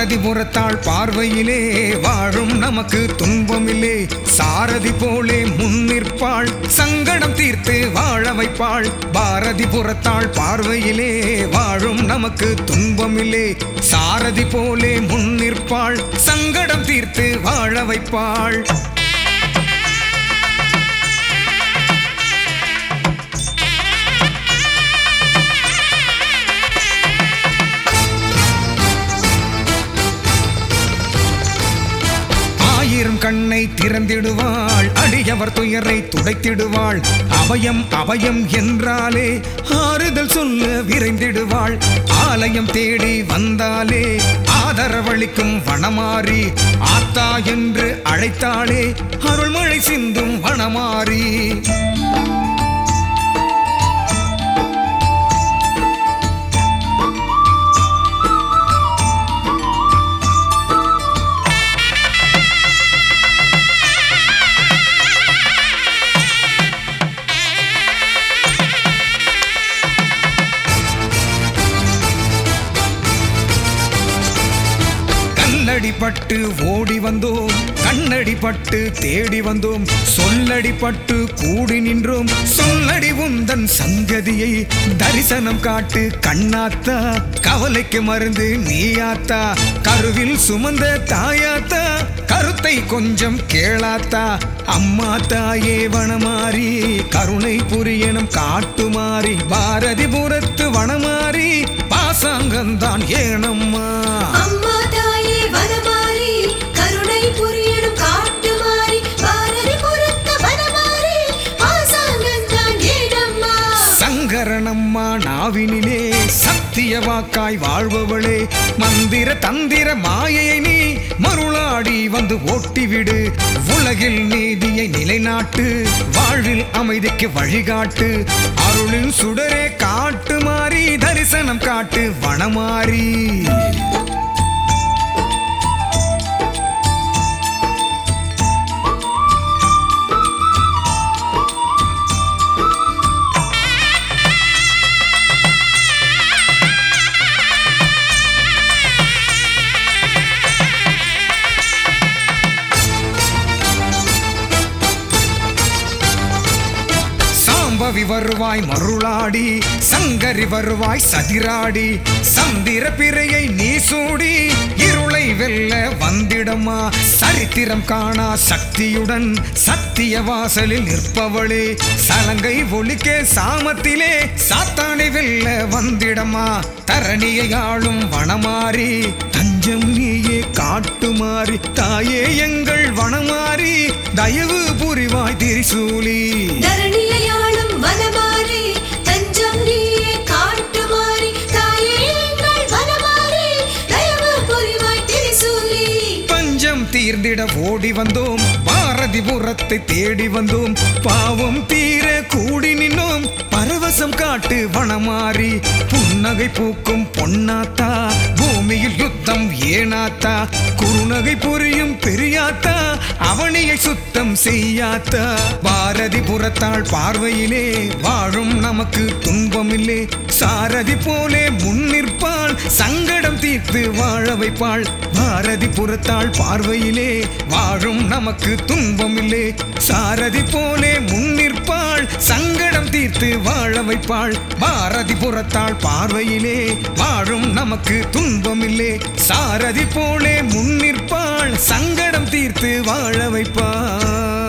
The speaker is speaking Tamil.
பாரதிபுரத்தாள் பார்வையிலே வாழும் நமக்கு துன்பமில்லே சாரதி போலே முன்னிற்பாள் சங்கடம் தீர்த்து வாழ வைப்பாள் பாரதிபுரத்தாள் பார்வையிலே வாழும் நமக்கு துன்பமில்லே சாரதி போலே முன்னிற்பாள் சங்கடம் தீர்த்து வாழ வைப்பாள் ஆயிரம் கண்ணை திறந்திடுவாள் அடியவர் துயரை துடைத்திடுவாள் அபயம் அபயம் என்றாலே ஆறுதல் சொல்ல விரைந்திடுவாள் ஆலயம் தேடி வந்தாலே ஆதரவளிக்கும் வனமாறி ஆத்தா என்று அழைத்தாளே அருள்மழை சிந்தும் வனமாறி கல்லடிப்பட்டு ஓடி வந்தோம் கண்ணடிப்பட்டு தேடி வந்தோம் சொல்லடிப்பட்டு கூடி நின்றோம் சொல்லடி உந்தன் சங்கதியை தரிசனம் காட்டு கண்ணாத்தா கவலைக்கு மருந்து நீயாத்தா கருவில் சுமந்த தாயாத்தா கருத்தை கொஞ்சம் கேளாத்தா அம்மா தாயே வனமாறி கருணை புரியணும் காட்டுமாறி பாரதிபுரத்து வனமாறி பாசாங்கந்தான் ஏனம்மா அம்மா தாயே வனமாரி கருணை புரியணும் காட்டுமாரி பாரதி புறத்த வனமாரி பாசாங்கந்தான் ஏனம்மா சங்கரனம்மா நாவினிலே சத்திய வாக்காய் வாழ்பவளே மந்திர தந்திர மாயையை நீ மருளாடி வந்து ஓட்டிவிடு உலகில் நீதியை நிலைநாட்டு வாழ்வில் அமைதிக்கு வழிகாட்டு அருளின் சுடரே காட்டு மாறி தரிசனம் காட்டு வனமாறி சாம்பவி வருவாய் மருளாடி சங்கரி வருவாய் சதிராடி சந்திர பிறையை நீ சூடி இருளை வெல்ல வந்திடமா சரித்திரம் காணா சக்தியுடன் சத்திய வாசலில் நிற்பவளே சலங்கை ஒலிக்க சாமத்திலே சாத்தானை வெல்ல வந்திடமா தரணியை ஆளும் வனமாறி தஞ்சம் நீயே காட்டுமாறி தாயே எங்கள் வனமாறி தயவு புரிவாய் திரிசூலி தரணியாளும் வனமாரி தஞ்சம் நீயே காட்டுமாரி தாயே எங்கள் வனமாரி தயவு புரிவாய் திரிசூலி பஞ்சம் தீர்ந்திட ஓடி வந்தோம் பாரதிபுரத்தை தேடி வந்தோம் பாவம் தீர கூடி நின்னோம் பரவசம் காட்டு வனமாறி புன்னகை பூக்கும் பொன்னாத்தா பூமியில் யுத்தம் ஏனாத்தா குறுநகை புரியும் பெரியாத்தா அவனியை சுத்தம் செய்யாத்தா பாரதிபுரத்தாள் பார்வையிலே வாழும் நமக்கு துன்பமில்லே சாரதி போலே முன்னிற்பாள் சங்கடம் தீர்த்து வாழ வைப்பாள் பாரதிபுரத்தாள் பார்வையிலே வாழும் நமக்கு துன்பமில்லே சாரதி போலே முன்னிற்பாள் சங்கடம் தீர்த்து வாழ வைப்பாள் பாரதிபுரத்தாள் பார்வையிலே வாழும் நமக்கு துன்பமில்லே சாரதி போலே முன்னிற்பாள் சங்கடம் தீர்த்து வாழ வைப்பாள்